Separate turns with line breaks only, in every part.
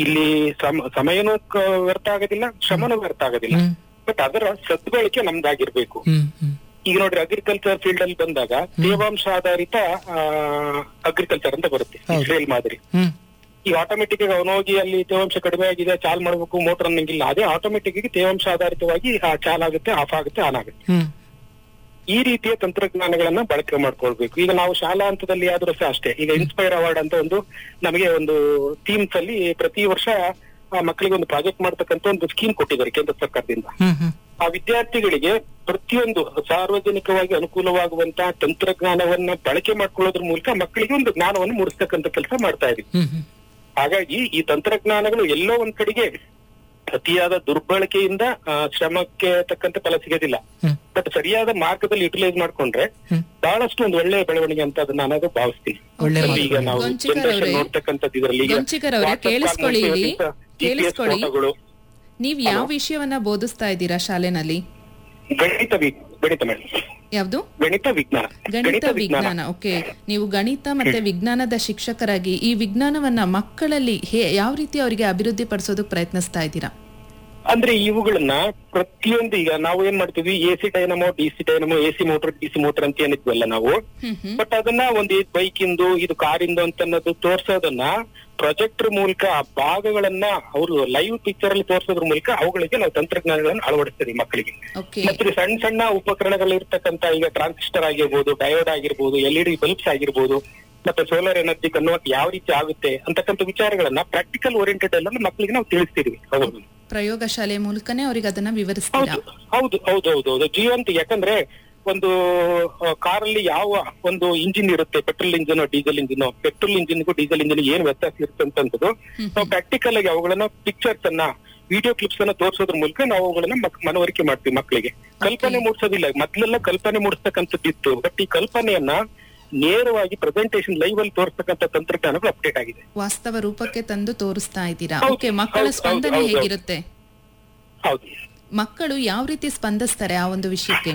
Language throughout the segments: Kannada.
ಇಲ್ಲಿ ಸಮ- ಸಮಯನೂ ಕ- ವ್ಯರ್ಥ ಆಗೋದಿಲ್ಲ ಶ್ರಮನೂ ವ್ಯರ್ಥ ಆಗೋದಿಲ್ಲ
ಹ್ಮ್
ಬಟ್ ಅದರ ಸದ್ಬಳಕೆ ನಮ್ದಾಗಿರ್ಬೇಕು
ಹ್ಮ್ ಹ್ಮ್
ಈಗ ನೋಡ್ರಿ ಅಗ್ರಿಕಲ್ಚರ್ ಫೀಲ್ಡ್ ಅಲ್ಲಿ ಬಂದಾಗ ತೇವಾಂಶ ಆಧಾರಿತ ಅಗ್ರಿಕಲ್ಚರ್ ಅಂತ ಬರುತ್ತೆ
ಹೌದು.
ಇಸ್ರೇಲ್ ಮಾದರಿ
ಹ್ಮ್
ಈಗ ಆಟೋಮೆಟಿಕ್ ಆಗಿ ಅವನು ಹೋಗಿ ಅಲ್ಲಿ ತೇವಾಂಶ ಕಡಿಮೆ ಆಗಿದೆ ಚಾಲ್ ಮಾಡಬೇಕು ಮೋಟರ್ ಅನ್ನಂಗಿಲ್ಲ ಅದೇ ಆಟೋಮೆಟಿಕ್ ಆಗಿ ತೇವಾಂಶ ಆಧಾರಿತವಾಗಿ ಆ ಚಾಲ್ ಆಗುತ್ತೆ ಆಫ್ ಆಗುತ್ತೆ ಆನ್ ಆಗುತ್ತೆ
ಹ್ಮ್
ಈ ರೀತಿಯ ತಂತ್ರಜ್ಞಾನಗಳನ್ನ ಬಳಕೆ ಮಾಡ್ಕೊಳ್ಬೇಕು ಈಗ ನಾವು ಶಾಲಾ ಹಂತದಲ್ಲಿ ಆದ್ರೂ ಸಹ ಅಷ್ಟೇ ಈಗ ಇನ್ಸ್ಪೈರ್ ಅವಾರ್ಡ್ ಅಂತ ಒಂದು ನಮಗೆ ಒಂದು ಥೀಮ್ಸ್ ಅಲ್ಲಿ ಪ್ರತಿ ವರ್ಷ ಆ ಮಕ್ಕಳಿಗೆ ಒಂದು ಪ್ರಾಜೆಕ್ಟ್ ಮಾಡ್ತಕ್ಕಂತ ಒಂದು ಸ್ಕೀಮ್ ಕೊಟ್ಟಿದ್ದಾರೆ ಕೇಂದ್ರ ಸರ್ಕಾರದಿಂದ
ಹ್ಮ್ ಹ್ಮ್
ಆ ವಿದ್ಯಾರ್ಥಿಗಳಿಗೆ ಪ್ರತಿಯೊಂದು ಸಾರ್ವಜನಿಕವಾಗಿ ಅನುಕೂಲವಾಗುವಂತಹ ತಂತ್ರಜ್ಞಾನವನ್ನ ಬಳಕೆ ಮಾಡ್ಕೊಳ್ಳೋದ್ರ ಮೂಲಕ ಮಕ್ಕಳಿಗೆ ಒಂದು ಜ್ಞಾನವನ್ನು ಮೂಡಿಸ್ತಕ್ಕಂಥ ಕೆಲಸ ಮಾಡ್ತಾ ಇದೀವಿ
ಹ್ಮ್ ಹ್ಮ್
ಹಾಗಾಗಿ ಈ ತಂತ್ರಜ್ಞಾನಗಳು ಎಲ್ಲೋ ಒಂದ್ ಕಡೆಗೆ ಅತಿಯಾದ ದುರ್ಬಳಕೆಯಿಂದ ಆ, ಶ್ರಮಕ್ಕೆ ತಕ್ಕಂತೆ ಫಲ ಸಿಗೋದಿಲ್ಲ
ಹ್ಮ್
ಬಟ್ ಸರಿಯಾದ ಮಾರ್ಗದಲ್ಲಿ ಯುಟಿಲೈಸ್ ಮಾಡ್ಕೊಂಡ್ರೆ
ಹ್ಮ್.
ಬಹಳಷ್ಟು ಒಂದು ಒಳ್ಳೆಯ ಬೆಳವಣಿಗೆ ಅಂತ ಅದನ್ನ ನಾನು ಭಾವಿಸ್ತೀನಿ
ಒಳ್ಳೆ
ಅಲ್ಲಿ ಈಗ ನಾವು
ಗೊಂಚಿಕರ್
ಜನರೇಷನ್
ಅವ್ರೆ,
ನೋಡ್ತಕ್ಕಂಥದ್ದು ಇದರಲ್ಲಿ ಈಗ
ಗೊಂಚಿಕರ್ ಅವ್ರೆ,
WhatsApp call
ಕೇಳಿಸ್ಕೊಳ್ಳಿ ಇಲ್ಲಿ.
ಮಾಡ್ತೀವಿ, GPS
ಕೇಳಿಸ್ಕೊಳ್ಳಿ.
ಫೋಟೋಗಳು,
ನೀವ್ ಯಾವ ವಿಷಯವನ್ನ ಬೋಧಿಸ್ತಾ ಇದ್ದೀರಾ ಶಾಲೆನಲ್ಲಿ
ಗಣಿತ ವಿ- ಗಣಿತ ಮೇಡಮ್
ಯಾವ್ದು
ಗಣಿತ ವಿಜ್ಞಾನ
ಗಣಿತ ವಿಜ್ಞಾನ ಓಕೆ ನೀವು ಗಣಿತ ಮತ್ತೆ ವಿಜ್ಞಾನದ ಶಿಕ್ಷಕರಾಗಿ ಈ ವಿಜ್ಞಾನವನ್ನ ಮಕ್ಕಳಲ್ಲಿ ಹೇ ಯಾವ ರೀತಿ ಅವರಿಗೆ ಅಭಿವೃದ್ಧಿ ಪಡಿಸೋದಕ್ಕೆ ಪ್ರಯತ್ನಿಸ್ತಾ ಇದ್ದೀರಾ
ಅಂದ್ರೆ ಇವುಗಳನ್ನ ಪ್ರತಿಯೊಂದು ಈಗ ನಾವು ಏನ್ ಮಾಡ್ತೀವಿ A C dynamo D C dynamo A C motor D C motor ಅಂತ ಏನಿದ್ವಲ್ಲ ನಾವು
ಹ್ಮ್ ಹ್ಮ್
ಬಟ್ ಅದನ್ನ ಒಂದು ಬೈಕ್ ಇಂದು ಇದು ಕಾರಿಂದು ಅಂತ ಅನ್ನೋದು ತೋರ್ಸೋದನ್ನ ಪ್ರೊಜೆಕ್ಟರ್ ಮೂಲಕ ಆ ಭಾಗಗಳನ್ನ ಅವರು ಲೈವ್ ಪಿಕ್ಚರ್ ಅಲ್ಲಿ ತೋರ್ಸೋದ್ರ ಮೂಲಕ ಅವುಗಳಿಗೆ ನಾವು ತಂತ್ರಜ್ಞಾನಗಳನ್ನು ಅಳವಡಿಸ್ತೀವಿ ಮಕ್ಕಳಿಗೆ
ಓಕೆ
ಮತ್ತೆ ಸಣ್ಣ ಸಣ್ಣ ಉಪಕರಣಗಳು ಇರ್ತಕ್ಕಂತ ಈಗ ಟ್ರಾನ್ಸಿಸ್ಟರ್ ಆಗಿರ್ಬೋದು ಡಯೋಡ್ ಆಗಿರ್ಬೋದು ಎಲ್ ಇ ಡಿ ಬಲ್ಬ್ಸ್ ಆಗಿರ್ಬೋದು ಮತ್ತೆ ಸೋಲಾರ್ ಎನರ್ಜಿ ಕನ್ವರ್ಟ್ ಯಾವ ರೀತಿ ಆಗುತ್ತೆ ಅಂತಕ್ಕಂಥ ವಿಚಾರಗಳನ್ನ ಪ್ರಾಕ್ಟಿಕಲ್ ಓರಿಯೆಂಟೆಡ್ ಎಲ್ಲ ಮಕ್ಕಳಿಗೆ ನಾವು ತಿಳಿಸ್ತೀವಿ ಹೌದು
ಪ್ರಯೋಗ ಶಾಲೆ ಮೂಲಕನೇ ಅವ್ರಿಗೆ ಅದನ್ನ ವಿವರಿಸ್ತೀರಾ
ಹೌದು ಹೌದು ಹೌದು ಹೌದು ಹೌದು ಜೀವಂತ ಯಾಕಂದ್ರೆ ಒಂದು ಕಾರಲ್ಲಿ ಯಾವ ಒಂದು ಇಂಜಿನ್ ಇರುತ್ತೆ petrol engine diesel engine petrol ಇಂಜಿನ್ಗೂ ಡೀಸೆಲ್ ಇಂಜಿನ್ ಏನ್ ವ್ಯತ್ಯಾಸ ಇರುತ್ತೆ ಅಂತಂತದ್ದು ನಾವು ಪ್ರಾಕ್ಟಿಕಲ್ ಆಗಿ ಅವುಗಳನ್ನ ಪಿಕ್ಚರ್ಸ್ ಅನ್ನ ವಿಡಿಯೋ ಕ್ಲಿಪ್ಸ್ ಅನ್ನ ತೋರಿಸೋದ್ರ ಮೂಲಕ ನಾವು ಅವುಗಳನ್ನ ಮಕ್- ಮನವರಿಕೆ ಮಾಡ್ತೀವಿ ಮಕ್ಕಳಿಗೆ ಕಲ್ಪನೆ ಮೂಡಿಸೋದಿಲ್ಲ ಮೊದ್ಲೆಲ್ಲ ಕಲ್ಪನೆ ಮೂಡಿಸ್ತಕ್ಕಂಥದ್ದಿತ್ತು ಬಟ್ ಈ ಕಲ್ಪನೆಯನ್ನ ನೇರವಾಗಿ ಪ್ರೆಸೆಂಟೇಶನ್ ಲೈವ್ ಅಲ್ಲಿ ತೋರಿಸ್ತಕ್ಕಂಥ ತಂತ್ರಜ್ಞಾನಗಳು ಅಪ್ಡೇಟ್ ಆಗಿದೆ
ವಾಸ್ತವ ರೂಪಕ್ಕೆ ತಂದು ತೋರಿಸ್ತಾ ಇದ್ದೀರಾ
ಹೌದು,
ಓಕೆ ಮಕ್ಕಳ
ಹೌದು,
ಸ್ಪಂದನೆ
ಹೌದು, ಹೌದು.
ಹೇಗಿರುತ್ತೆ
ಹೌದು
ಮಕ್ಕಳು ಯಾವ ರೀತಿ ಸ್ಪಂದಿಸ್ತಾರೆ ಆ ಒಂದು ವಿಷಯಕ್ಕೆ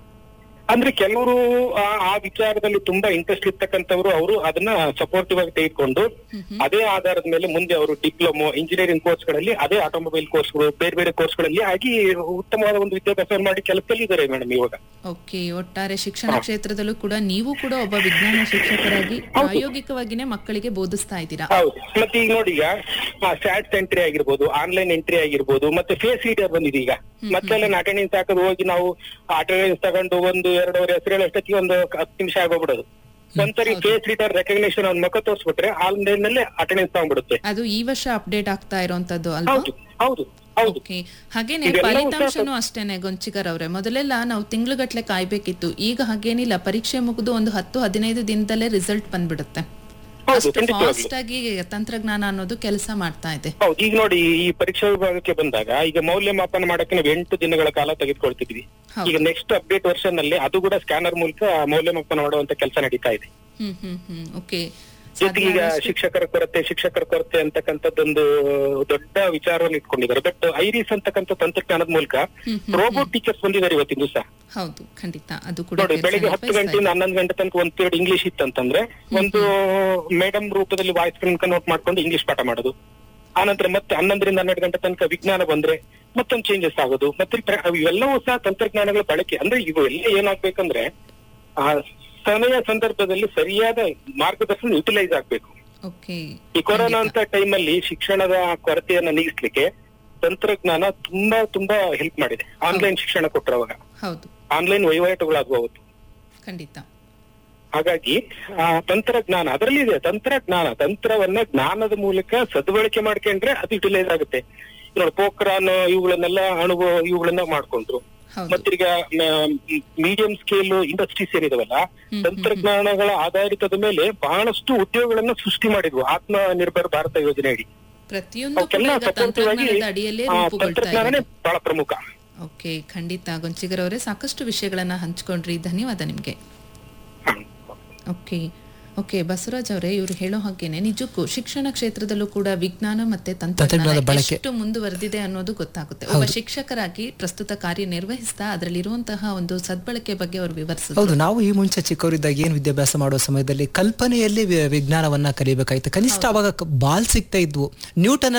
ಅಂದ್ರೆ ಕೆಲವರು ಆ ಆ ವಿಚಾರದಲ್ಲಿ ತುಂಬಾ ಇಂಟ್ರೆಸ್ಟ್ ಇರ್ತಕ್ಕಂಥವ್ರು ಅವರು ಅದನ್ನ ಸಪೋರ್ಟಿವ್ ಆಗಿ ತೆಗೆದುಕೊಂಡು ಅದೇ ಆಧಾರದ ಮೇಲೆ ಮುಂದೆ ಅವರು ಡಿಪ್ಲೊಮೊ ಇಂಜಿನಿಯರಿಂಗ್ ಕೋರ್ಸ್ಗಳಲ್ಲಿ ಅದೇ ಆಟೋಮೊಬೈಲ್ ಕೋರ್ಸ್ಗಳು ಬೇರೆ ಬೇರೆ ಕೋರ್ಸ್ಗಳಲ್ಲಿ ಆಗಿ ಉತ್ತಮವಾದ ಒಂದು ವಿದ್ಯಾಭ್ಯಾಸವನ್ನು ಮಾಡಿ ಕೆಲಸದಲ್ಲಿ ಇದ್ದಾರೆ ಮೇಡಮ್ ಇವಾಗ
ಓಕೆ ಒಟ್ಟಾರೆ ಶಿಕ್ಷಣ ಕ್ಷೇತ್ರದಲ್ಲೂ ಕೂಡ ನೀವು ಕೂಡ ಒಬ್ಬ ವಿಜ್ಞಾನ ಶಿಕ್ಷಕರಾಗಿ ಪ್ರಾಯೋಗಿಕವಾಗಿನೇ ಮಕ್ಕಳಿಗೆ ಬೋಧಿಸ್ತಾ ಇದ್ದೀರಾ
ಹೌದು ಮತ್ತೆ ಈಗ ನೋಡಿ ಈಗ ಸ್ಯಾಟ್ಸ್ ಎಂಟ್ರಿ ಆಗಿರ್ಬೋದು ಆನ್ಲೈನ್ ಎಂಟ್ರಿ ಆಗಿರ್ಬೋದು ಮತ್ತೆ ಫೇಸ್ ರೀಡರ್ ಬಂದಿದೆ ಈಗ ಮತ್ತೆ ಅಟೆಂಡೆನ್ಸ್ ಹಾಕೋದು ಹೋಗಿ ನಾವು ಅಟೆಂಡೆನ್ಸ್ ತಗೊಂಡು ಒಂದು ಎರಡೂವರೆ ಹೆಸರು ಹೇಳೋಷ್ಟೊತ್ತಿಗೆ ಒಂದು ಹತ್ತು ನಿಮಿಷ ಆಗೋಗ್ಬಿಡೋದು ಒಂದ್ಸರಿ ಫೇಸ್ ರೀಡರ್ ರೆಕಗ್ನೇಷನ್ ಅವ್ನ ಮುಖ ತೋರಿಸ್ಬಿಟ್ರೆ ಆನ್ಲೈನ್ ನಲ್ಲೇ ಅಟೆಂಡೆನ್ಸ್ ತಗೊಂಡ್ಬಿಡುತ್ತೆ
ಅದು ಈ ವರ್ಷ ಅಪ್ಡೇಟ್ ಆಗ್ತಾ ಇರೋಂತದ್ದು ಅಲ್ವಾ
ಹೌದು ಹೌದು ಹೌದು
ಓಕೆ ಹಾಗೇನೆ
ಇದೆಲ್ಲವೂ ಸಹ
ಫಲಿತಾಂಶನೂ ಅಷ್ಟೇನೆ ಗೊಂಚಿಕರ್ ಅವ್ರೆ ಮೊದಲೆಲ್ಲ ನಾವು ತಿಂಗಳುಗಟ್ಲೆ ಕಾಯ್ಬೇಕಿತ್ತು ಈಗ ಹಾಗೇನಿಲ್ಲ ಪರೀಕ್ಷೆ ಮುಗಿದು ಒಂದು ಹತ್ತು ಹದಿನೈದು ದಿನದಲ್ಲೇ ರಿಸಲ್ಟ್ ಬಂದ್ಬಿಡುತ್ತೆ
ಹೌದು
ಅಷ್ಟು
ಖಂಡಿತವಾಗ್ಲು
ಫಾಸ್ಟ್ ಆಗಿ ತಂತ್ರಜ್ಞಾನ ಅನ್ನೋದು ಕೆಲಸ ಮಾಡ್ತಾ ಇದೆ
ಹೌದು ಈಗ ನೋಡಿ ಈ ಪರೀಕ್ಷಾ ವಿಭಾಗಕ್ಕೆ ಬಂದಾಗ ಈಗ ಮೌಲ್ಯಮಾಪನ ಮಾಡಕ್ಕೆ ನಾವು ಎಂಟು ದಿನಗಳ ಕಾಲ ತೆಗೆದುಕೊಳ್ತಿದ್ವಿ
ಹೌದು.
ಈಗ ನೆಕ್ಸ್ಟ್ ಅಪ್ಡೇಟ್ ವರ್ಷನ್ ನಲ್ಲಿ ಅದು ಕೂಡ ಸ್ಕ್ಯಾನರ್ ಮೂಲಕ ಮೌಲ್ಯಮಾಪನ ಮಾಡುವಂತ ಕೆಲಸ ನಡೀತಾ ಇದೆ
ಹ್ಮ್ ಹ್ಮ್ ಹ್ಮ್ ಓಕೆ
ಜೊತೆಗೆ ಈಗ ಶಿಕ್ಷಕರ ಕೊರತೆ ಶಿಕ್ಷಕರ ಕೊರತೆ ಅಂತಕ್ಕಂಥದ್ದೊಂದು ದೊಡ್ಡ ವಿಚಾರವನ್ನು ಇಟ್ಕೊಂಡಿದ್ದಾರೆ ಬಟ್ ಐರಿಸ್ ಅಂತಕ್ಕಂಥ ತಂತ್ರಜ್ಞಾನದ ಮೂಲಕ ರೋಬೋಟ್ ಟೀಚರ್ಸ್ ಬಂದಿದ್ದಾರೆ ಇವತ್ತಿನ ದಿವಸ
ಹೌದು ಖಂಡಿತ ಅದು ಕೂಡ
ನೋಡಿ
ಕೆಲ್ಸ
ಬೆಳಿಗ್ಗೆ ಹತ್ತು
ನಿರ್ವಹಿಸ್ತಾ
ಗಂಟೆಯಿಂದ ಹನ್ನೊಂದು ಗಂಟೆ ತನಕ ಒಂದ್ ಪೀರಿಯಡ್ ಇಂಗ್ಲಿಷ್ ಇತ್ತಂತಂದ್ರೆ ಒಂದು ಮೇಡಮ್ ರೂಪದಲ್ಲಿ ವಾಯ್ಸ್ ಕನ್ವರ್ಟ್ ಮಾಡ್ಕೊಂಡು ಇಂಗ್ಲಿಷ್ ಪಾಠ ಮಾಡೋದು ಆನಂತರ ಮತ್ತೆ ಹನ್ನೊಂದರಿಂದ ಹನ್ನೆರಡು ಗಂಟೆ ತನಕ ವಿಜ್ಞಾನ ಬಂದ್ರೆ ಮತ್ತೊಂದು ಚೇಂಜಸ್ ಆಗೋದು ಮತ್ತೆ ಪ್ರ- ಇವೆಲ್ಲವೂ ಸಹ ತಂತ್ರಜ್ಞಾನಗಳ ಬಳಕೆ ಅಂದ್ರೆ ಇವು ಎಲ್ಲ ಏನಾಗ್ಬೇಕಂದ್ರೆ ಆ ಸಮಯ ಸಂದರ್ಭದಲ್ಲಿ ಸರಿಯಾದ ಮಾರ್ಗದರ್ಶನ ಯುಟಿಲೈಸ್ ಆಗ್ಬೇಕು
ಓಕೆ
ಈ ಕೊರೋನಾ ಅಂತ ಟೈಮಲ್ಲಿ ಶಿಕ್ಷಣದ ಕೊರತೆಯನ್ನ ನೀಗಿಸ್ಲಿಕ್ಕೆ ತಂತ್ರಜ್ಞಾನ ತುಂಬಾ ತುಂಬಾ ಹೆಲ್ಪ್ ಮಾಡಿದೆ ಆನ್ಲೈನ್ ಶಿಕ್ಷಣ ಕೊಟ್ಟರವಾಗ
ಹೌದು
ಆನ್ಲೈನ್ ವಹಿವಾಟುಗಳಾಗುವ ಅವತ್ತು
ಖಂಡಿತ
ಹಾಗಾಗಿ ಆ ತಂತ್ರಜ್ಞಾನ ಅದರಲ್ಲಿ ಇದೆ ತಂತ್ರಜ್ಞಾನ ತಂತ್ರವನ್ನ ಜ್ಞಾನದ ಮೂಲಕ ಸದ್ಬಳಕೆ ಮಾಡ್ಕೊಂಡ್ರೆ ಅದು ಯುಟಿಲೈಸ್ ಆಗುತ್ತೆ ನೋಡಿ ಪೋಖ್ರಾನ್ ಇವುಗಳನ್ನೆಲ್ಲ ಅಣುವು ಇವುಗಳನ್ನ ಮಾಡ್ಕೊಂಡ್ರು
ಹೌದು
ಮತ್ತೀಗ ಮೀಡಿಯಂ ಸ್ಕೇಲ್ ಇಂಡಸ್ಟ್ರೀಸ್ ಏನಿದಾವಲ್ಲ ತಂತ್ರಜ್ಞಾನಗಳ ಆಧಾರಿತದ ಮೇಲೆ ಬಹಳಷ್ಟು ಉದ್ಯೋಗಗಳನ್ನ ಸೃಷ್ಟಿ ಮಾಡಿದ್ವು ಆತ್ಮ ನಿರ್ಭರ್ ಭಾರತ ಯೋಜನೆ ಅಡಿ
ಪ್ರತಿಯೊಂದು ಕೂಡ
ಅವಕ್ಕೆಲ್ಲ
ಈಗ
ಸಪೋರ್ಟಿವ್ ಆಗಿ
ತಂತ್ರಜ್ಞಾನದ ಅಡಿಯಲ್ಲೇ
ಆ,
ರೂಪುಗೊಳ್ತಾ ಇದೆ
ತಂತ್ರಜ್ಞಾನನೇ ಬಹಳ ಪ್ರಮುಖ
ಓಕೆ ಖಂಡಿತ ಗೊಂಚಿಗರ್ ಅವರೇ ಸಾಕಷ್ಟು ವಿಷಯಗಳನ್ನ ಹಂಚ್ಕೊಂಡ್ರಿ ಧನ್ಯವಾದ ನಿಮ್ಗೆ
ಹ.
ಓಕೆ ಓಕೆ ಬಸವರಾಜ್ ಅವರೇ ಇವರು ಹೇಳೋ ಹಾಗೇನೆ ನಿಜಕ್ಕೂ ಶಿಕ್ಷಣ ಕ್ಷೇತ್ರದಲ್ಲೂ ಕೂಡ ವಿಜ್ಞಾನ ಮತ್ತೆ ತಂತ್ರಜ್ಞಾನ
ತಂತ್ರಜ್ಞಾನದ ಬಳಕೆ.
ಎಷ್ಟು ಮುಂದುವರೆದಿದೆ ಅನ್ನೋದು ಗೊತ್ತಾಗುತ್ತೆ ಒಬ್ಬ ಶಿಕ್ಷಕರಾಗಿ ಪ್ರಸ್ತುತ ಕಾರ್ಯನಿರ್ವಹಿಸ್ತಾ ಅದರಲ್ಲಿರುವಂತಹ ಒಂದು ಸದ್ಬಳಕೆ ಬಗ್ಗೆ ಅವರು ವಿವರಿಸಿದ್ರು
ಹೌದು ನಾವು ಈ ಮುಂಚೆ ಚಿಕ್ಕವರಿದ್ದಾಗ ಏನ್ ವಿದ್ಯಾಭ್ಯಾಸ ಮಾಡುವ ಸಮಯದಲ್ಲಿ ಕಲ್ಪನೆಯಲ್ಲಿ ವಿ- ವಿಜ್ಞಾನವನ್ನ ಕಲಿಬೇಕಾಯ್ತು ಕನಿಷ್ಠ ಅವಾಗ ಕ- ಬಾಲ್ ಸಿಗ್ತಾ ಇದ್ವು ನ್ಯೂಟನ್